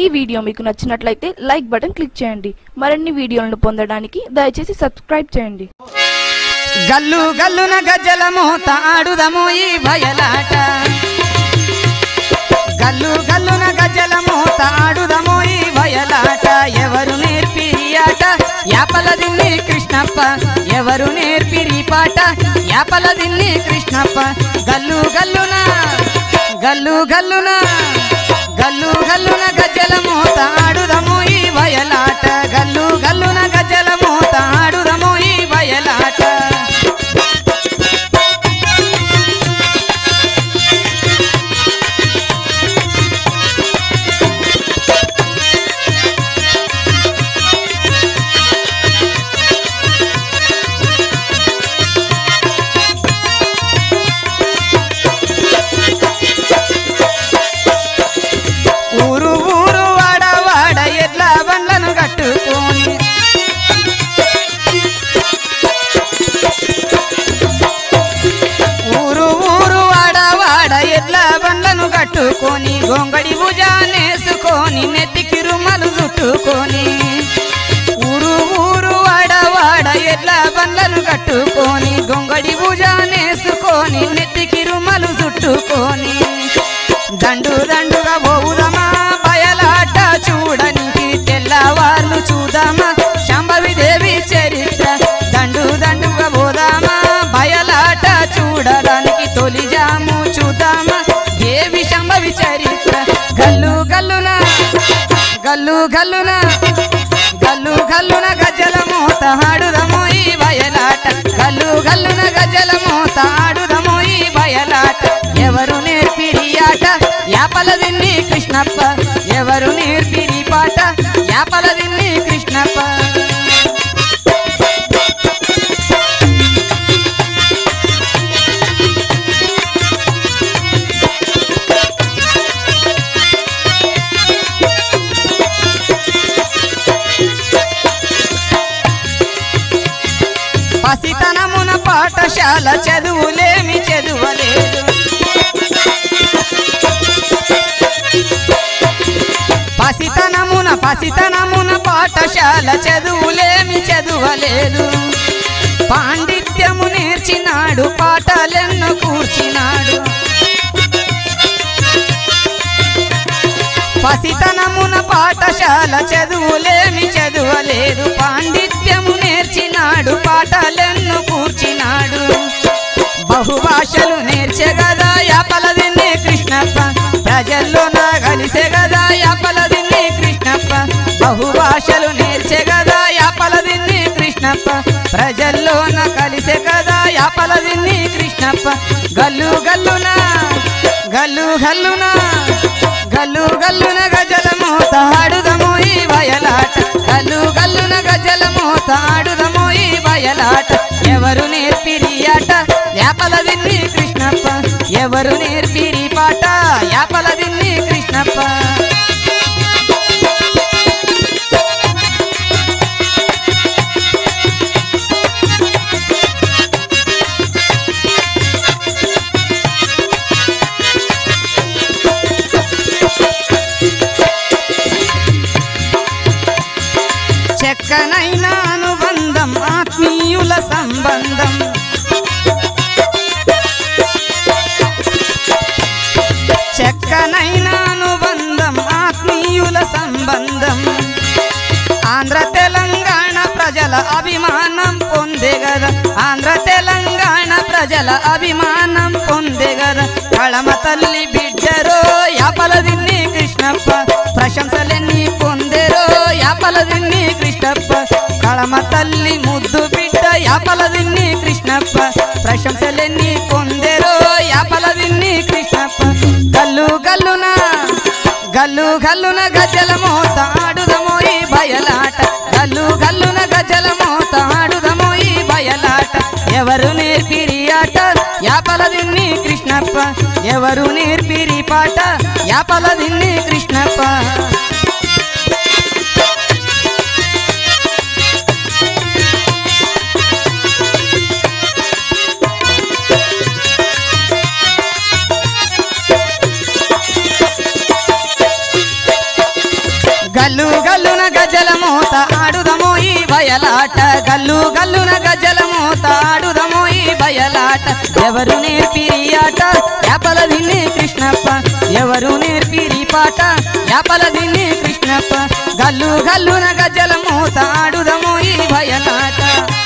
ఈ వీడియో మీకు నచ్చినట్లయితే లైక్ బటన్ క్లిక్ చేయండి మరిన్ని వీడియోలను పొందడానికి దయచేసి సబ్స్క్రైబ్ చేయండి గల్లు గల్లున గజ్జల మోత ఆడుదము ఈ భయలాట గల్లు గల్లున గజ్జల మోత ఆడుదము ఈ భయలాట ఎవరు నేర్పిరి ఆట యాపల దిన్ని కృష్ణప్ప ఎవరు నేర్పిరి పాట యాపల దిన్ని కృష్ణప్ప గల్లు గల్లున గల్లు గల్లున గల్లు గల్లున గజ్జల మోత ఆడుదము ఈ భయలాట గల్లు గల్లున గజ్జల మోత ఆడుదము ఈ భయలాట ఊరు ఊరు వాడ వాడ ఎడ్ల బండ్లను కట్టుకొని ఊరు ఊరు వాడ వాడ ఎడ్ల బండ్లను కట్టుకొని గొంగడి భుజానేసుకొని నెత్తికి రుమ్మలు చుట్టుకొని ఊరు ఊరు వాడ వాడ ఎడ్ల బండ్లను కట్టుకొని గొంగడి భుజానేసుకొని నెత్తికి రుమ్మలు చుట్టుకొని దండు దండుగా పోవుదమా బయలాట చూడనికి తెల్లవార్లు చూద్దామా శాంభవి దేవి చరిత్ర దండు దండుగా పోదామా బయలాట చూడడానికి తొలి జాము చూద్దామా దేవి శాంభవి చరిత్ర గల్లు గల్లున గల్లు గల్లున గల్లు గల్లున గజ్జల మోత ఆడుదము ఈ బయలాట గల్లు గల్లున గజ్జల మోత ఆడుదము ఈ బయలాట ఎవరు నేర్పిరి ఆట యాపల దిన్ని కృష్ణప్ప ఎవరు నేర్పిరి పాట యాపల దిన్ని కృష్ణప్ప పసితనమున పాఠశాల చదువులేమి చదువలేదు పసితనమున పసితనమున పాఠశాల చదువులేమి చదువలేదు పాండిత్యము నేర్చినాడు పాటలెన్నో కూర్చినాడు పసితనమున పాఠశాల చదువులేమి చదువలేదు పాండిత్యము నేర్చినాడు పాటలెన్నో కూర్చినాడు బహుభాషలు నేర్చే గదా యాపలదిన్ని కృష్ణప్ప ప్రజల్లో నా కలిసే గదా యాపలదిన్ని కృష్ణప్ప బహుభాషలు నేర్చే గదా యాపలదిన్ని కృష్ణప్ప ప్రజల్లో నా కలిసే గదా యాపలదిన్ని కృష్ణప్ప గల్లు గల్లున గల్లు గల్లున గల్లు గల్లున గజల మోత ఆడుదము ఈ బయలాట గల్లు గల్లున గజల మోత ఆడుదము ఈ బయలాట ఎవరు నేర్పిరి ఆట యాపల దిన్ని కృష్ణప్ప ఎవరు నేర్పిరి పాట యాపల దిన్ని కృష్ణప్ప చెక్కనైన అనుబంధం ఆత్మీయుల సంబంధం చెక్కనైన అనుబంధం ఆత్మీయుల సంబంధం ఆంధ్ర తెలంగాణ ప్రజల అభిమానం పొందే గదా ఆంధ్ర తెలంగాణ ప్రజల అభిమానం పొందే గదా కళమ తల్లి బిడ్డరో యాపల దిన్ని కృష్ణప్ప ప్రశంసలెన్ని పొందెరో యాపల దిన్ని కృష్ణప్ప కళమ తల్లి ముద్దు బిడ్డ యాపల దిన్ని కృష్ణప్ప ప్రశంసలెన్ని పొందెరో యాపల దిన్ని కృష్ణప్ప గల్లు గల్లున గల్లు గల్లున గజల మోత ఆడుదమో ఈ బయలాట గల్లు గల్లున గజల మోత ఆడుదమో ఈ బయలాట ఎవరు నేర్పిరి ఆట యాపల దిన్ని కృష్ణప్ప ఎవరు నేర్పిరి పాట యాపల దిన్ని కృష్ణప్ప బయలాట గల్లు గల్లున గజల మూత ఆడుదమో ఈ బయలాట ఎవరు నేర్పిరి ఆట యాపల దిన్ని కృష్ణప్ప ఎవరు నేర్పిరి పాట యాపల దిన్ని కృష్ణప్ప గల్లు గల్లున గజల మూత ఆడుదమో ఈ బయలాట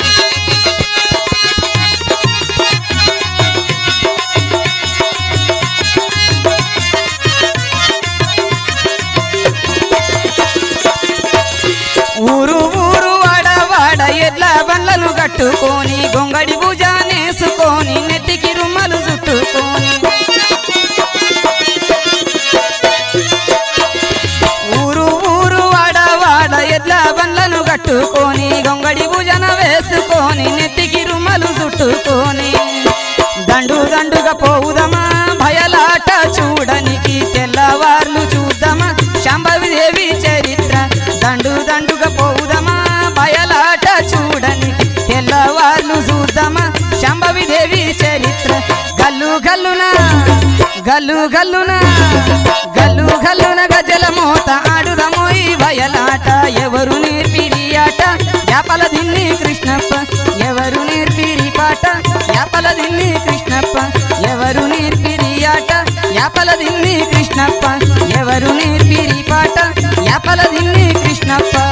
ఊరు ఊరు వాడ వాడ ఎడ్ల బండ్లను కట్టుకొని గొంగడి భుజానేసుకొని నెత్తికి రుమ్మలు చుట్టుకొని ఊరు ఊరు వాడ వాడ ఎడ్ల బండ్లను కట్టుకొని గొంగడి భుజన వేసుకొని నెత్తికి రుమ్మలు చుట్టుకొని దండు దండుగా పోవుదమా భయలాట చూడనికి తెల్లవార్లు చూద్దామా శాంభవిదేవి చరిత్ర దండు దండుగా పోవుదమా భయలాట చూడనికి తెల్లవార్లు చూద్దామా శాంభవిదేవి చరిత్ర గల్లు గల్లున గల్లు గల్లున గల్లు గల్లున గజల మోత ఆడుదమో ఈ భయలాట ఎవరు నేర్పిరి ఆట యాపల దిన్ని కృష్ణప్ప ఎవరు నేర్పిరి పాట యాపల దిన్ని కృష్ణప్ప ఎవరు నేర్పిరి ఆట యాపల దిన్ని కృష్ణప్ప ఎవరు నేర్పిరి పాట యాపల దిన్ని కృష్ణప్ప